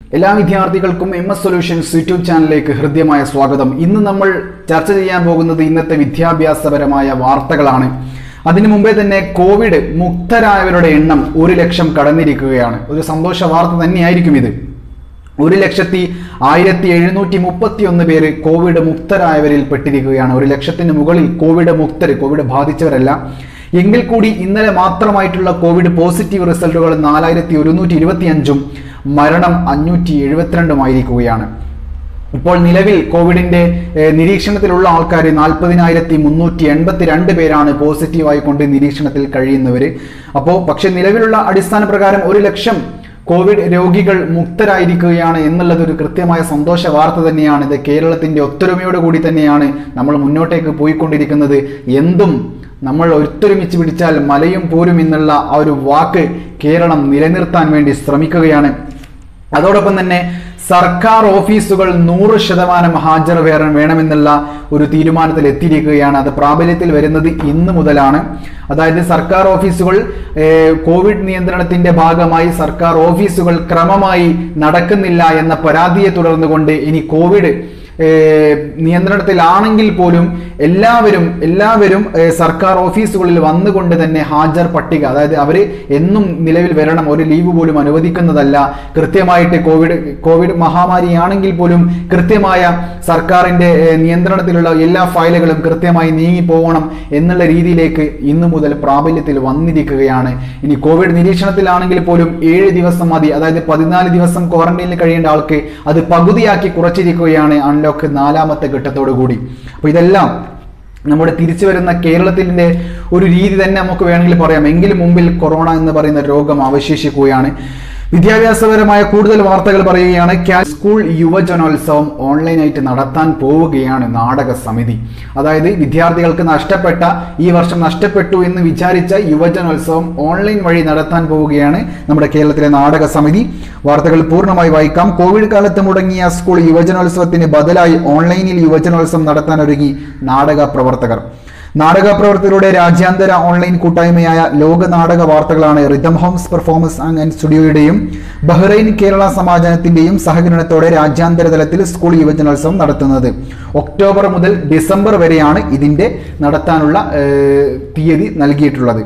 എല്ലാ വിദ്യാർത്ഥികൾക്കും M S solutions YouTube ചാനലിലേക്ക് ഹൃദ്യമായ സ്വാഗതം ഇന്ന് നമ്മൾ ചർച്ച ചെയ്യാൻ പോകുന്നത് ഇന്നത്തെ വിദ്യാഭ്യാസപരമായ വാർത്തകളാണ് അതിനു മുമ്പേ തന്നെ കോവിഡ് മുക്തരായവരുടെ എണ്ണം ഒരു ലക്ഷം കടന്നിരിക്കുകയാണ് ഒരു സന്തോഷ വാർത്ത തന്നെയായിരിക്കും ഇത് ഒരു ലക്ഷത്തി ആയിരത്തി എഴുന്നൂറ്റി മുപ്പത്തി ഒന്ന് പേര് കോവിഡ് മുക്തരായവരിൽ പെട്ടിരിക്കുകയാണ് ഒരു ലക്ഷത്തിന് മുകളിൽ കോവിഡ് മുക്തർ കോവിഡ് ബാധിച്ചവരല്ല എങ്കിൽ കൂടി ഇന്നലെ മാത്രമായിട്ടുള്ള കോവിഡ് പോസിറ്റീവ് റിസൾട്ടുകൾ നാലായിരത്തി ഒരുന്നൂറ്റി ഇരുപത്തി അഞ്ചും മരണം അഞ്ഞൂറ്റി എഴുപത്തിരണ്ടുമായിരിക്കുകയാണ് ഇപ്പോൾ നിലവിൽ കോവിഡിന്റെ ഏഹ്, നിരീക്ഷണത്തിലുള്ള ആൾക്കാർ നാൽപ്പതിനായിരത്തി മുന്നൂറ്റി എൺപത്തി രണ്ട് പേരാണ് പോസിറ്റീവായി കൊണ്ട് നിരീക്ഷണത്തിൽ കഴിയുന്നവർ അപ്പോൾ പക്ഷെ നിലവിലുള്ള അടിസ്ഥാന പ്രകാരം ഒരു ലക്ഷം കോവിഡ് രോഗികൾ മുക്തരായിരിക്കുകയാണ് എന്നുള്ളത് ഒരു കൃത്യമായ സന്തോഷ വാർത്ത തന്നെയാണ് ഇത് കേരളത്തിന്റെ ഒത്തൊരുമയോട് കൂടി തന്നെയാണ് നമ്മൾ മുന്നോട്ടേക്ക് പോയിക്കൊണ്ടിരിക്കുന്നത് എന്തും നമ്മൾ ഒത്തൊരുമിച്ച് പിടിച്ചാൽ മലയും പോരും എന്നുള്ള ആ ഒരു വാക്ക് കേരളം നിലനിർത്താൻ വേണ്ടി ശ്രമിക്കുകയാണ് അതോടൊപ്പം തന്നെ സർക്കാർ ഓഫീസുകൾ നൂറ് ശതമാനം ഹാജർ വേണം വേണമെന്നുള്ള ഒരു തീരുമാനത്തിൽ എത്തിയിരിക്കുകയാണ് അത് പ്രാബല്യത്തിൽ വരുന്നത് ഇന്ന് മുതലാണ് അതായത് സർക്കാർ ഓഫീസുകൾ ഏഹ്, കോവിഡ് നിയന്ത്രണത്തിന്റെ ഭാഗമായി സർക്കാർ ഓഫീസുകൾ ക്രമമായി നടക്കുന്നില്ല എന്ന പരാതിയെ തുടർന്നുകൊണ്ട് ഇനി കോവിഡ് ഏഹ്, നിയന്ത്രണത്തിലാണെങ്കിൽ പോലും എല്ലാവരും എല്ലാവരും ഏഹ്, സർക്കാർ ഓഫീസുകളിൽ വന്നുകൊണ്ട് തന്നെ ഹാജർ പട്ടിക അതായത് അവർ എന്നും നിലവിൽ വരണം ഒരു ലീവ് പോലും അനുവദിക്കുന്നതല്ല കൃത്യമായിട്ട് കോവിഡ് കോവിഡ് മഹാമാരിയാണെങ്കിൽ പോലും കൃത്യമായ സർക്കാരിന്റെ ഏഹ്, നിയന്ത്രണത്തിലുള്ള എല്ലാ ഫയലുകളും കൃത്യമായി നീങ്ങി പോകണം എന്നുള്ള രീതിയിലേക്ക് ഇന്നു മുതൽ പ്രാബല്യത്തിൽ വന്നിരിക്കുകയാണ് ഇനി കോവിഡ് നിരീക്ഷണത്തിലാണെങ്കിൽ പോലും ഏഴ് ദിവസം മതി അതായത് പതിനാല് ദിവസം ക്വാറന്റൈനിൽ കഴിയേണ്ട ആൾക്ക് അത് പകുതിയാക്കി കുറച്ചിരിക്കുകയാണ് അൺലോക്ക് നാലാമത്തെ ഘട്ടത്തോടു കൂടി അപ്പോൾ ഇതെല്ലാം നമ്മുടെ തിരിച്ചു വരുന്ന കേരളത്തിന്റെ ഒരു രീതി തന്നെ നമുക്ക് വേണമെങ്കിൽ പറയാം എങ്കിലും മുമ്പിൽ കൊറോണ എന്ന് പറയുന്ന രോഗം അവശേഷിക്കുകയാണ് വിദ്യാഭ്യാസപരമായ കൂടുതൽ വാർത്തകൾ പറയുകയാണ് ക്യാ- സ്കൂൾ യുവജനോത്സവം ഓൺലൈനായിട്ട് നടത്താൻ പോവുകയാണ് നാടക സമിതി അതായത് വിദ്യാർത്ഥികൾക്ക് നഷ്ടപ്പെട്ട ഈ വർഷം നഷ്ടപ്പെട്ടു എന്ന് വിചാരിച്ച യുവജനോത്സവം ഓൺലൈൻ വഴി നടത്താൻ പോവുകയാണ് നമ്മുടെ കേരളത്തിലെ നാടക സമിതി വാർത്തകൾ പൂർണ്ണമായി വായിക്കാം കോവിഡ് കാലത്ത് മുടങ്ങിയ സ്കൂൾ യുവജനോത്സവത്തിന് ബദലായി ഓൺലൈനിൽ യുവജനോത്സവം നടത്താൻ ഒരുങ്ങി നാടക പ്രവർത്തകർ നാടക പ്രവർത്തകരുടെ രാജ്യാന്തര ഓൺലൈൻ കൂട്ടായ്മയായ ലോക നാടക വാർത്തകളാണ് റിതം ഹോംസ് പെർഫോമൻസ് ആൻഡ് സ്റ്റുഡിയോയുടെയും ബഹ്റൈൻ കേരള സമാജത്തിന്റെയും സഹകരണത്തോടെ രാജ്യാന്തര തലത്തിൽ സ്കൂൾ യുവജനോത്സവം നടത്തുന്നത് ഒക്ടോബർ മുതൽ ഡിസംബർ വരെയാണ് ഇതിന്റെ നടത്താനുള്ള ഏഹ്, തീയതി നൽകിയിട്ടുള്ളത്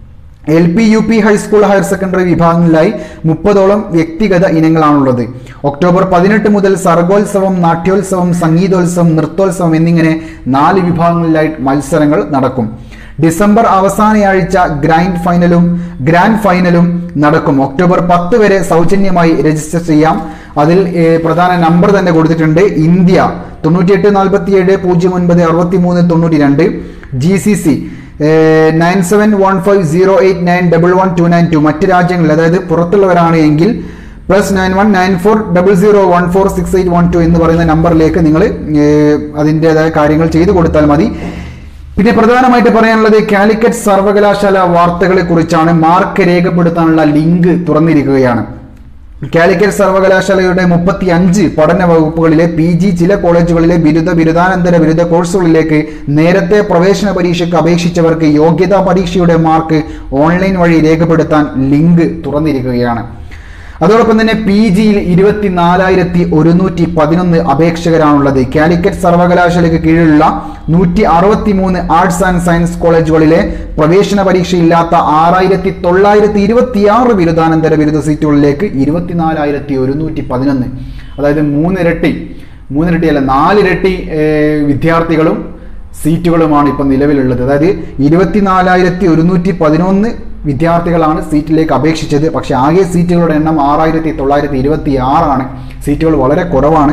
L P U P high school higher secondary വിഭാഗങ്ങളിലായി മുപ്പതോളം വ്യക്തിഗത ഇനങ്ങളാണുള്ളത് ഒക്ടോബർ പതിനെട്ട് മുതൽ സർഗോത്സവം നാട്യോത്സവം സംഗീതോത്സവം നൃത്തോത്സവം എന്നിങ്ങനെ നാല് വിഭാഗങ്ങളിലായി മത്സരങ്ങൾ നടക്കും ഡിസംബർ അവസാനയാഴ്ച ഗ്രാൻഡ് ഫൈനലും ഗ്രാൻഡ് ഫൈനലും നടക്കും ഒക്ടോബർ പത്ത് വരെ സൗജന്യമായി രജിസ്റ്റർ ചെയ്യാം അതിൽ ഏഹ്, പ്രധാന നമ്പർ തന്നെ കൊടുത്തിട്ടുണ്ട് ഇന്ത്യ തൊണ്ണൂറ്റിയെട്ട് നാൽപ്പത്തി ഏഴ് പൂജ്യം ഒൻപത് അറുപത്തി മൂന്ന് തൊണ്ണൂറ്റി രണ്ട് G C C nine seven one five zero eight nine double one two nine two മറ്റ് രാജ്യങ്ങളിൽ അതായത് പുറത്തുള്ളവരാണ് എങ്കിൽ plus nine one nine four double zero one four six eight one two എന്ന് പറയുന്ന നമ്പറിലേക്ക് നിങ്ങൾ അതിൻ്റെതായ കാര്യങ്ങൾ ചെയ്തു കൊടുത്താൽ മതി പിന്നെ പ്രധാനമായിട്ട് പറയാനുള്ളത് കാലിക്കറ്റ് സർവകലാശാല വാർത്തകളെ കുറിച്ചാണ് മാർക്ക് രേഖപ്പെടുത്താനുള്ള ലിങ്ക് തുറന്നിരിക്കുകയാണ് കാലിക്കറ്റ് സർവകലാശാലയുടെ മുപ്പത്തി അഞ്ച് പഠന വകുപ്പുകളിലെ പി ജി ചില കോളേജുകളിലെ ബിരുദ ബിരുദാനന്തര ബിരുദ കോഴ്സുകളിലേക്ക് നേരത്തെ പ്രവേശന പരീക്ഷയ്ക്ക് അപേക്ഷിച്ചവർക്ക് യോഗ്യതാ പരീക്ഷയുടെ മാർക്ക് ഓൺലൈൻ വഴി രേഖപ്പെടുത്താൻ ലിങ്ക് തുറന്നിരിക്കുകയാണ് അതോടൊപ്പം തന്നെ പി ജിയിൽ ഇരുപത്തിനാലായിരത്തി ഒരുന്നൂറ്റി പതിനൊന്ന് അപേക്ഷകരാണുള്ളത് കാലിക്കറ്റ് സർവകലാശാലയ്ക്ക് കീഴിലുള്ള നൂറ്റി അറുപത്തി മൂന്ന് ആർട്സ് ആൻഡ് സയൻസ് കോളേജുകളിലെ പ്രവേശന പരീക്ഷയില്ലാത്ത ആറായിരത്തി തൊള്ളായിരത്തി ഇരുപത്തിയാറ് ബിരുദാനന്തര ബിരുദ സീറ്റുകളിലേക്ക് ഇരുപത്തിനാലായിരത്തി ഒരുന്നൂറ്റി പതിനൊന്ന് അതായത് മൂന്നിരട്ടി മൂന്നിരട്ടി അല്ല നാലിരട്ടി ഏഹ്, വിദ്യാർത്ഥികളും സീറ്റുകളുമാണ് ഇപ്പം നിലവിലുള്ളത് അതായത് ഇരുപത്തിനാലായിരത്തി ഒരുന്നൂറ്റി പതിനൊന്ന് വിദ്യാർത്ഥികളാണ് സീറ്റിലേക്ക് അപേക്ഷിച്ചത് പക്ഷേ ആകെ സീറ്റുകളുടെ എണ്ണം ആറായിരത്തി തൊള്ളായിരത്തി ഇരുപത്തി ആറാണ് സീറ്റുകൾ വളരെ കുറവാണ്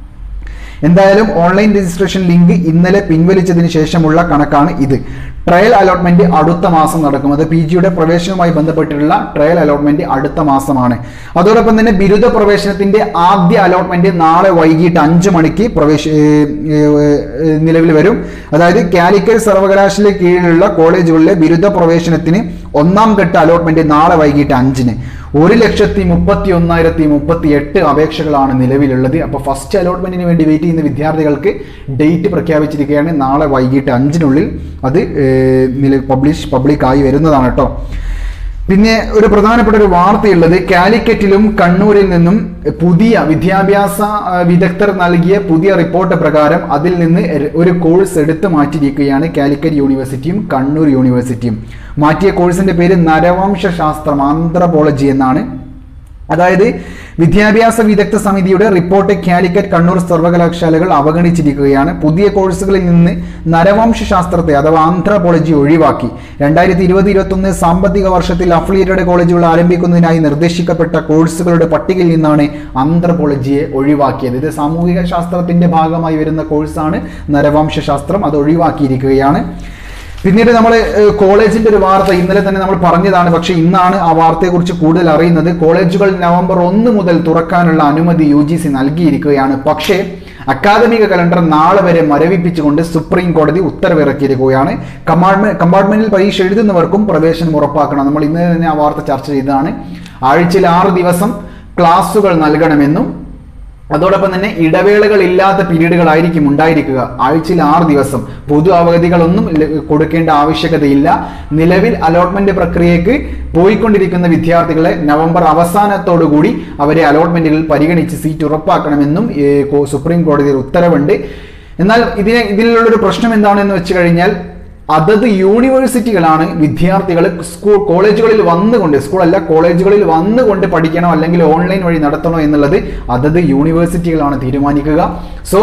എന്തായാലും ഓൺലൈൻ രജിസ്ട്രേഷൻ ലിങ്ക് ഇന്നലെ പിൻവലിച്ചതിന് ശേഷമുള്ള കണക്കാണ് ഇത് ട്രയൽ അലോട്ട്മെന്റ് അടുത്ത മാസം നടക്കും അത് പി ജിയുടെ പ്രവേശനവുമായി ബന്ധപ്പെട്ടിട്ടുള്ള ട്രയൽ അലോട്ട്മെന്റ് അടുത്ത മാസമാണ് അതോടൊപ്പം തന്നെ ബിരുദ പ്രവേശനത്തിന്റെ ആദ്യ അലോട്ട്മെന്റ് നാളെ വൈകിട്ട് അഞ്ച് മണിക്ക് പ്രവേശ ഏഹ് ഏഹ് ഏഹ് നിലവിൽ വരും അതായത് കാലിക്കറ്റ് സർവകലാശാല കീഴിലുള്ള കോളേജുകളിലെ ബിരുദ പ്രവേശനത്തിന് ഒന്നാം ഘട്ട അലോട്ട്മെന്റ് നാളെ വൈകിട്ട് അഞ്ചിന് ഒരു ലക്ഷത്തി മുപ്പത്തി ഒന്നായിരത്തി മുപ്പത്തി എട്ട് അപേക്ഷകളാണ് നിലവിലുള്ളത് അപ്പോൾ ഫസ്റ്റ് അലോട്ട്മെന്റിന് വേണ്ടി വെയിറ്റ് ചെയ്യുന്ന വിദ്യാർത്ഥികൾക്ക് ഡേറ്റ് പ്രഖ്യാപിച്ചിരിക്കുകയാണ് നാളെ വൈകിട്ട് അഞ്ചിനുള്ളിൽ അത് ഏഹ്, നില പബ്ലിഷ് പബ്ലിക് ആയി വരുന്നതാണ് കേട്ടോ പിന്നെ ഒരു പ്രധാനപ്പെട്ട ഒരു വാർത്തയുള്ളത് കാലിക്കറ്റിലും കണ്ണൂരിൽ നിന്നും പുതിയ വിദ്യാഭ്യാസ ആ, വിദഗ്ധർ നൽകിയ പുതിയ റിപ്പോർട്ട് പ്രകാരം അതിൽ നിന്ന് ര- ഒരു കോഴ്സ് എടുത്തു മാറ്റിയിരിക്കുകയാണ് കാലിക്കറ്റ് യൂണിവേഴ്സിറ്റിയും കണ്ണൂർ യൂണിവേഴ്സിറ്റിയും മാറ്റിയ കോഴ്സിന്റെ പേര് നരവംശ ശാസ്ത്രം ആന്ത്രപോളജി എന്നാണ് അതായത് വിദ്യാഭ്യാസ വിദഗ്ധ സമിതിയുടെ റിപ്പോർട്ട് കാലിക്കറ്റ് കണ്ണൂർ സർവകലാശാലകൾ അവഗണിച്ചിരിക്കുകയാണ് പുതിയ കോഴ്സുകളിൽ നിന്ന് നരവംശ ശാസ്ത്രത്തെ അഥവാ ആന്ത്രപോളജി ഒഴിവാക്കി രണ്ടായിരത്തി ഇരുപത് ഇരുപത്തൊന്ന് സാമ്പത്തിക വർഷത്തിൽ അഫിലിയേറ്റഡ് കോളേജുകൾ ആരംഭിക്കുന്നതിനായി നിർദ്ദേശിക്കപ്പെട്ട കോഴ്സുകളുടെ പട്ടികയിൽ നിന്നാണ് ആന്ത്രപോളജിയെ ഒഴിവാക്കിയത് ഇത് സാമൂഹിക ശാസ്ത്രത്തിന്റെ ഭാഗമായി വരുന്ന കോഴ്സാണ് നരവംശ ശാസ്ത്രം അത് ഒഴിവാക്കിയിരിക്കുകയാണ് പിന്നീട് നമ്മൾ കോളേജിന്റെ ഒരു വാർത്ത ഇന്നലെ തന്നെ നമ്മൾ പറഞ്ഞതാണ് പക്ഷെ ഇന്നാണ് ആ വാർത്തയെക്കുറിച്ച് കൂടുതൽ അറിയുന്നത് കോളേജുകൾ നവംബർ ഒന്ന് മുതൽ തുറക്കാനുള്ള അനുമതി യു ജി സി നൽകിയിരിക്കുകയാണ് പക്ഷേ അക്കാദമിക കലണ്ടർ നാളെ വരെ മരവിപ്പിച്ചുകൊണ്ട് സുപ്രീം കോടതി ഉത്തരവിറക്കിയിരിക്കുകയാണ് കമ്പാർട്ട്മെന്റ് കമ്പാർട്ട്മെന്റിൽ പരീക്ഷ എഴുതുന്നവർക്കും പ്രവേശനം ഉറപ്പാക്കണം നമ്മൾ ഇന്നലെ തന്നെ ആ വാർത്ത ചർച്ച ചെയ്തതാണ് ആഴ്ചയിൽ ആറ് ദിവസം ക്ലാസുകൾ നൽകണമെന്നും അതോടൊപ്പം തന്നെ ഇടവേളകൾ ഇല്ലാത്ത പീരീഡുകളായിരിക്കും ഉണ്ടായിരിക്കുക ആഴ്ചയിൽ ആറ് ദിവസം പൊതു അവധികളൊന്നും ല- കൊടുക്കേണ്ട ആവശ്യകതയില്ല നിലവിൽ അലോട്ട്മെന്റ് പ്രക്രിയക്ക് പോയിക്കൊണ്ടിരിക്കുന്ന വിദ്യാർത്ഥികളെ നവംബർ അവസാനത്തോടുകൂടി അവരെ അലോട്ട്മെന്റുകളിൽ പരിഗണിച്ച് സീറ്റ് ഉറപ്പാക്കണമെന്നും ഏ, കോ- സുപ്രീം കോടതിയിൽ ഉത്തരവുണ്ട് എന്നാൽ ഇതിനെ ഇതിലുള്ളൊരു പ്രശ്നം എന്താണെന്ന് വെച്ച് കഴിഞ്ഞാൽ അതത് യൂണിവേഴ്സിറ്റികളാണ് വിദ്യാർത്ഥികൾ സ്കൂൾ കോളേജുകളിൽ വന്നുകൊണ്ട് സ്കൂളല്ല കോളേജുകളിൽ വന്നുകൊണ്ട് പഠിക്കണോ അല്ലെങ്കിൽ ഓൺലൈൻ വഴി നടത്തണോ എന്നുള്ളത് അതത് യൂണിവേഴ്സിറ്റികളാണ് തീരുമാനിക്കുക സോ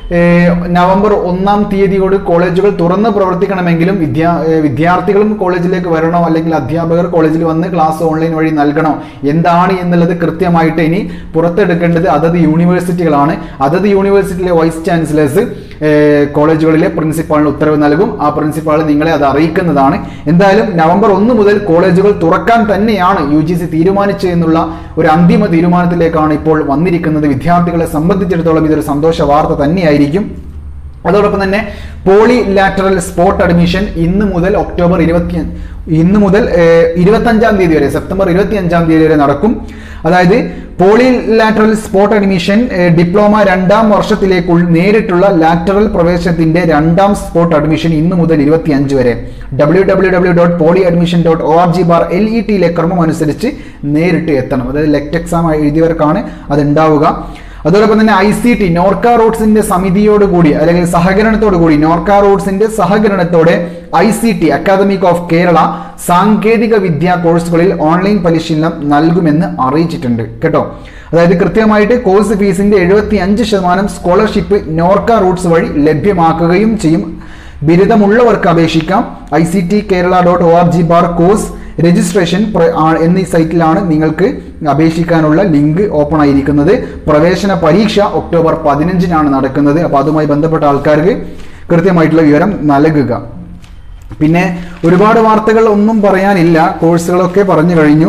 നവംബർ ഒന്നാം തീയതിയോട് കോളേജുകൾ തുറന്ന് പ്രവർത്തിക്കണമെങ്കിലും വിദ്യാ ഏഹ് വിദ്യാർത്ഥികളും കോളേജിലേക്ക് വരണോ അല്ലെങ്കിൽ അധ്യാപകർ കോളേജിൽ വന്ന് ക്ലാസ് ഓൺലൈൻ വഴി നൽകണോ എന്താണ് എന്നുള്ളത് കൃത്യമായിട്ട് ഇനി പുറത്തെടുക്കേണ്ടത് അതത് യൂണിവേഴ്സിറ്റികളാണ് അതത് യൂണിവേഴ്സിറ്റിയിലെ വൈസ് ചാൻസലേഴ്സ് കോളേജുകളിലെ പ്രിൻസിപ്പാളിന് ഉത്തരവ് നൽകും ആ പ്രിൻസിപ്പാൾ നിങ്ങളെ അത് അറിയിക്കുന്നതാണ് എന്തായാലും നവംബർ ഒന്ന് മുതൽ കോളേജുകൾ തുറക്കാൻ തന്നെയാണ് യു ജി സി തീരുമാനിച്ചത് എന്നുള്ള ഒരു അന്തിമ തീരുമാനത്തിലേക്കാണ് ഇപ്പോൾ വന്നിരിക്കുന്നത് വിദ്യാർത്ഥികളെ സംബന്ധിച്ചിടത്തോളം ഇതൊരു സന്തോഷ വാർത്ത തന്നെയായിരിക്കും അതോടൊപ്പം തന്നെ പോളി ലാറ്ററൽ സ്പോട്ട് അഡ്മിഷൻ ഇന്ന് മുതൽ ഒക്ടോബർ ഇരുപത്തി ഇന്ന് മുതൽ ഇരുപത്തി അഞ്ചാം തീയതി വരെ സെപ്റ്റംബർ ഇരുപത്തി അഞ്ചാം തീയതി വരെ നടക്കും അതായത് പോളി ലാറ്ററൽ സ്പോട്ട് അഡ്മിഷൻ ഏഹ്, ഡിപ്ലോമ രണ്ടാം വർഷത്തിലേക്ക് നേരിട്ടുള്ള ലാറ്ററൽ പ്രവേശനത്തിന്റെ രണ്ടാം സ്പോട്ട് അഡ്മിഷൻ ഇന്ന് മുതൽ ഇരുപത്തി അഞ്ച് വരെ W W W dot poly admission dot O R G bar L E ടിയിലെ ക്രമം അനുസരിച്ച് നേരിട്ട് എത്തണം അതായത് ലെക്ട് എക്സാം എഴുതിയവർക്കാണ് അത് ഉണ്ടാവുക അതോടൊപ്പം തന്നെ ഐ സി ടി നോർക്ക റൂട്ട്സിന്റെ സമിതിയോടുകൂടി അല്ലെങ്കിൽ സഹകരണത്തോടു കൂടി നോർക്ക റൂട്ട്സിന്റെ സഹകരണത്തോടെ I C T academic of Kerala സാങ്കേതിക വിദ്യാ കോഴ്സുകളിൽ ഓൺലൈൻ പരിശീലനം നൽകുമെന്ന് അറിയിച്ചിട്ടുണ്ട് കേട്ടോ അതായത് കൃത്യമായിട്ട് കോഴ്സ് ഫീസിന്റെ എഴുപത്തി അഞ്ച് ശതമാനം സ്കോളർഷിപ്പ് നോർക്ക റൂട്ട്സ് വഴി ലഭ്യമാക്കുകയും ചെയ്യും ബിരുദമുള്ളവർക്ക് അപേക്ഷിക്കാം I C T Kerala dot O R G bar course registration പ്ര- ആ- എന്നീ സൈറ്റിലാണ് നിങ്ങൾക്ക് അപേക്ഷിക്കാനുള്ള ലിങ്ക് ഓപ്പൺ ആയിരിക്കുന്നത് പ്രവേശന പരീക്ഷ ഒക്ടോബർ പതിനഞ്ചിനാണ് നടക്കുന്നത് അപ്പോൾ അതുമായി ബന്ധപ്പെട്ട ആൾക്കാർക്ക് കൃത്യമായിട്ടുള്ള വിവരം നൽകുക പിന്നെ ഒരുപാട് വാർത്തകൾ ഒന്നും പറയാനില്ല കോഴ്സുകളൊക്കെ പറഞ്ഞു കഴിഞ്ഞു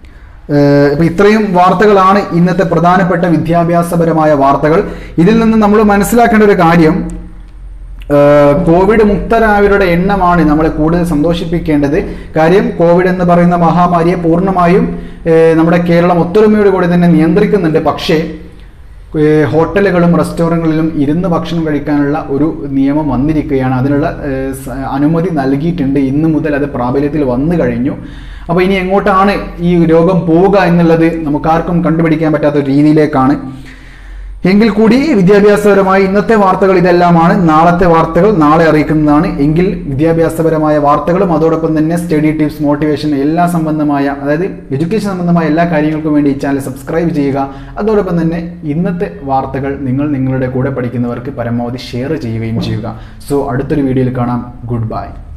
ഏഹ് ഇപ്പൊ ഇത്രയും വാർത്തകളാണ് ഇന്നത്തെ പ്രധാനപ്പെട്ട വിദ്യാഭ്യാസപരമായ വാർത്തകൾ ഇതിൽ നിന്ന് നമ്മൾ മനസ്സിലാക്കേണ്ട ഒരു കാര്യം ഏഹ് കോവിഡ് മുക്തരായവരുടെ എണ്ണമാണ് നമ്മളെ കൂടുതൽ സന്തോഷിപ്പിക്കേണ്ടത് കാര്യം കോവിഡ് എന്ന് പറയുന്ന മഹാമാരിയെ പൂർണ്ണമായും ഏഹ് നമ്മുടെ കേരളം ഒത്തൊരുമയോട് കൂടി തന്നെ നിയന്ത്രിക്കുന്നുണ്ട് പക്ഷേ ഏഹ് ഹോട്ടലുകളും റെസ്റ്റോറൻറ്റുകളിലും ഇരുന്ന് ഭക്ഷണം കഴിക്കാനുള്ള ഒരു നിയമം വന്നിരിക്കുകയാണ് അതിനുള്ള ഏഹ് സ- അനുമതി നൽകിയിട്ടുണ്ട് ഇന്ന് മുതൽ അത് പ്രാബല്യത്തിൽ വന്നു കഴിഞ്ഞു അപ്പോൾ ഇനി എങ്ങോട്ടാണ് ഈ രോഗം പോവുക എന്നുള്ളത് നമുക്കാർക്കും കണ്ടുപിടിക്കാൻ പറ്റാത്ത ഒരു രീതിയിലേക്കാണ് എങ്കിൽ കൂടി വിദ്യാഭ്യാസപരമായി ഇന്നത്തെ വാർത്തകൾ ഇതെല്ലാമാണ് നാളത്തെ വാർത്തകൾ നാളെ അറിയിക്കുന്നതാണ് എങ്കിൽ വിദ്യാഭ്യാസപരമായ വാർത്തകളും അതോടൊപ്പം തന്നെ സ്റ്റഡി ടിപ്സ് മോട്ടിവേഷൻ എല്ലാ സംബന്ധമായ അതായത് എഡ്യൂക്കേഷൻ സംബന്ധമായ എല്ലാ കാര്യങ്ങൾക്കും വേണ്ടി ഈ ചാനൽ സബ്സ്ക്രൈബ് ചെയ്യുക അതോടൊപ്പം തന്നെ ഇന്നത്തെ വാർത്തകൾ നിങ്ങൾ നിങ്ങളുടെ കൂടെ പഠിക്കുന്നവർക്ക് പരമാവധി ഷെയർ ചെയ്യുകയും ചെയ്യുക സോ അടുത്തൊരു വീഡിയോയിൽ കാണാം ഗുഡ് ബൈ